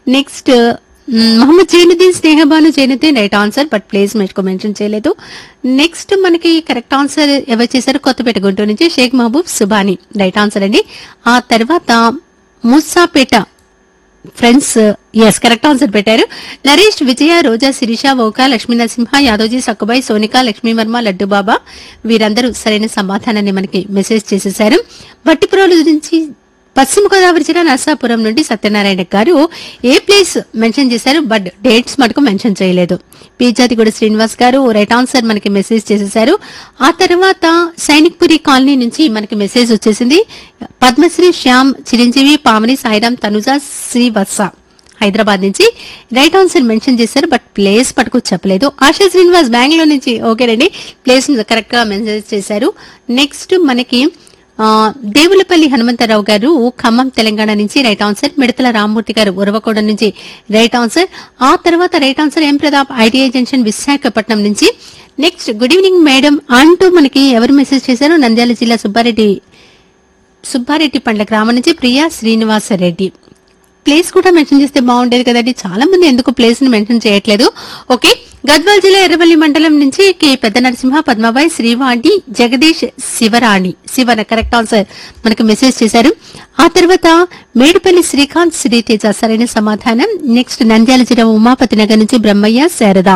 next hmm, Mohammed Zainuddin Snehabanu Zainuddin right answer but place మీకు mention చేయలేదు next మనకి కరెక్ట్ ఆన్సర్ ఎవరు చేశారు కొత్తపేట గుంటూరు నుంచి షేక్ మహబూబ్ సుబాని రైట్ ఆన్సర్ అండి ఆ తర్వాత Mussapeta friends yes correct answer పెట్టారు నరేష్ విజయ రోజా శిరీష ఓక లక్ష్మీ నరసింహ యాదవ్జీ సక్కుబాయి సోనిక లక్ష్మీవర్మ లడ్డు బాబా వీరందరూ సరైన సమాధానాన్ని మనకి మెసేజ్ చేసేశారు బట్టిపురాలు నుంచి పశ్చిమ గోదావరి జిల్లా నర్సాపురం నుండి సత్యనారాయణ గారు ఏ ప్లేస్ మెన్షన్ చేశారు బట్ డేట్స్ మటుకు మెన్షన్ చేయలేదు పీజాతిగూడ శ్రీనివాస్ గారు రైట్ ఆన్సర్ మనకి మెసేజ్ చేసేశారు ఆ తర్వాత సైనిక్పురి కాలనీ నుంచి మనకి మెసేజ్ వచ్చేసింది పద్మశ్రీ శ్యామ్ చిరంజీవి పామని సాయిరాం తనుజ శ్రీవత్స హైదరాబాద్ నుంచి రైట్ ఆన్సర్ మెన్షన్ చేశారు బట్ ప్లేస్ పట్టుకు చెప్పలేదు ఆశా శ్రీనివాస్ బెంగళూరు నుంచి ఓకేనండి ప్లేస్ కరెక్ట్ గా మెన్షన్ చేశారు నెక్స్ట్ మనకి ఆ, దేవులపల్లి హనుమంతరావు గారు ఖమ్మం తెలంగాణ నుంచి రైట్ ఆన్సర్ మిడతల రామ్మూర్తి గారు ఉరవకోడ నుంచి రైట్ ఆన్సర్ ఆ తర్వాత right answer M Pratap ITI junction Visakhapatnam నుంచి నెక్స్ట్ గుడ్ ఈవినింగ్ మేడం అంటూ మనకి ఎవరు మెసేజ్ చేశారు నంద్యాల జిల్లా సుబ్బారెడ్డి సుబ్బారెడ్డి పండ్ల గ్రామం నుంచి ప్రియా శ్రీనివాసరెడ్డి ప్లేస్ కూడా మెన్షన్ చేస్తే బాగుండేది కదండి చాలా మంది ఎందుకు ప్లేస్ ని మెన్షన్ చేయట్లేదు ఓకే గద్వాల్ జిల్లా ఎర్రవల్లి మండలం నుంచి K Pedda Narasimha Padmabai Srivani Jagadeesh Sivarani Sivana correct answer మనకు మెసేజ్ చేశారు ఆ తర్వాత మేడిపల్లి శ్రీకాంత్ శ్రీతేజ సరైన సమాధానం నెక్స్ట్ నంద్యాల జిల్లా ఉమాపతి నగర్ నుంచి బ్రహ్మయ్య శారద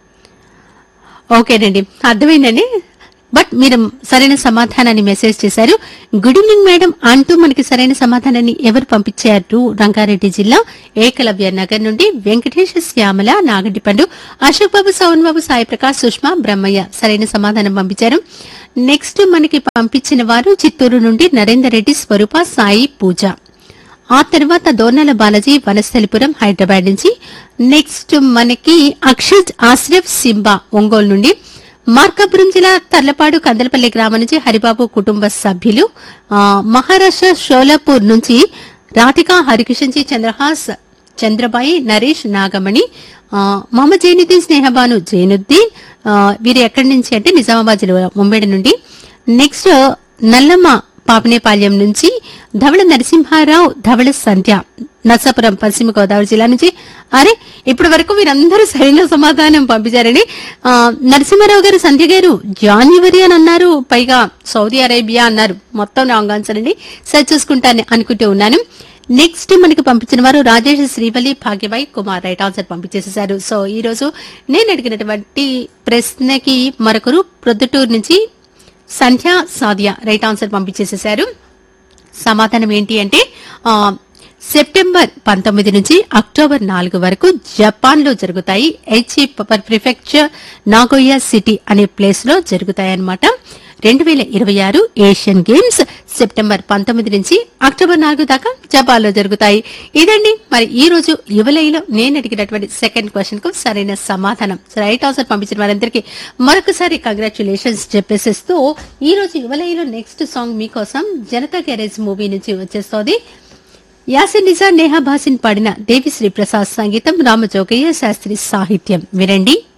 ఓకేనండి అర్థమైందండి బట్ మీరు సరైన సమాధానాన్ని మెసేజ్ చేశారు గుడ్ ఈవినింగ్ మేడం అంటూ మనకి సరైన సమాధానాన్ని ఎవరు పంపించారు రంగారెడ్డి జిల్లా ఏకలవ్య నగర్ నుండి వెంకటేష్ శ్యామల నాగంటిపండు అశోక్ బాబు సౌన్ బాబు సాయి ప్రకాష్ సుష్మా బ్రహ్మయ్య సరైన సమాధానం పంపించారు నెక్స్ట్ మనకి పంపించిన వారు చిత్తూరు నుండి నరేందర్ రెడ్డి స్వరూప సాయి పూజ ఆ తర్వాత దోర్నాల బాలాజీ వనస్థలిపురం హైదరాబాద్ నుంచి నెక్స్ట్ మనకి అక్షజ్ ఆశ్రఫ్ సింబా ఒంగోలు నుండి మార్కాపురం జిల్లా తర్లపాడు కందలపల్లి గ్రామం నుంచి హరిబాబు కుటుంబ సభ్యులు ఆ, మహారాష్ట్ర షోలాపూర్ నుంచి రాధికా హరికిషన్జీ చంద్రహాస్ చంద్రబాయి నరేష్ నాగమణి ఆ, మహమ్మద్ జైనుద్దీన్ స్నేహబాను జైనుద్దీన్ ఆ, వీరు ఎక్కడి నుంచి అంటే నిజామాబాద్ జిల్లా ముంబై నుండి నెక్స్ట్ నల్లమ్మ పాపనేపాల్యం నుంచి ధవళ నరసింహారావు ధవళ సంధ్య నర్సాపురం పశ్చిమ గోదావరి జిల్లా నుంచి అరే ఇప్పటి వరకు వీరందరూ సరైన సమాధానం పంపించారని ఆ, నరసింహారావు గారు సంధ్య గారు జాన్యువరి అని అన్నారు పైగా సౌదీ అరేబియా అన్నారు మొత్తం రాంగ్ ఆన్సర్ అండి సర్చ్ చూసుకుంటాను అనుకుంటూ ఉన్నాను నెక్స్ట్ మనకి పంపించిన వారు రాజేష్ శ్రీవల్లి భాగ్యబాయి కుమార్ రైట్ ఆన్సర్ పంపించేసేసారు సో ఈ రోజు నేను అడిగినటువంటి ప్రశ్నకి మరొకరు ప్రొద్దుటూరు నుంచి సంధ్య సాదియా రైట్ ఆన్సర్ పంపించేసేసారు సమాధానం ఏంటి అంటే ఆ, సెప్టెంబర్ పంతొమ్మిది నుంచి అక్టోబర్ నాలుగు వరకు జపాన్ లో జరుగుతాయి హెచ్ఈ ప్రిఫెక్చర్ నాగోయా సిటీ అనే ప్లేస్ లో జరుగుతాయి అన్నమాట రెండు వేల ఇరవై ఆరు ఏషియన్ గేమ్స్ సెప్టెంబర్ పంతొమ్మిది నుంచి అక్టోబర్ నాలుగు దాకా జపాన్ లో జరుగుతాయి ఇదండి మరి ఈ రోజు యువలైలో నేను అడిగినటువంటి సెకండ్ క్వశ్చన్ కు సరైన సమాధానం రైట్ ఆన్సర్ పంపించిన వారందరికీ మరొకసారి కంగ్రాచులేషన్స్ చెప్పేసేస్తూ ఈ రోజు యువలైలో నెక్స్ట్ సాంగ్ మీకోసం జనతా గ్యారేజ్ మూవీ నుంచి వచ్చేస్తోంది యాసిన్ నిజా నేహా భాసిన్ పాడిన దేవిశ్రీ ప్రసాద్ సంగీతం రామజోగయ్య శాస్త్రి సాహిత్యం వినండి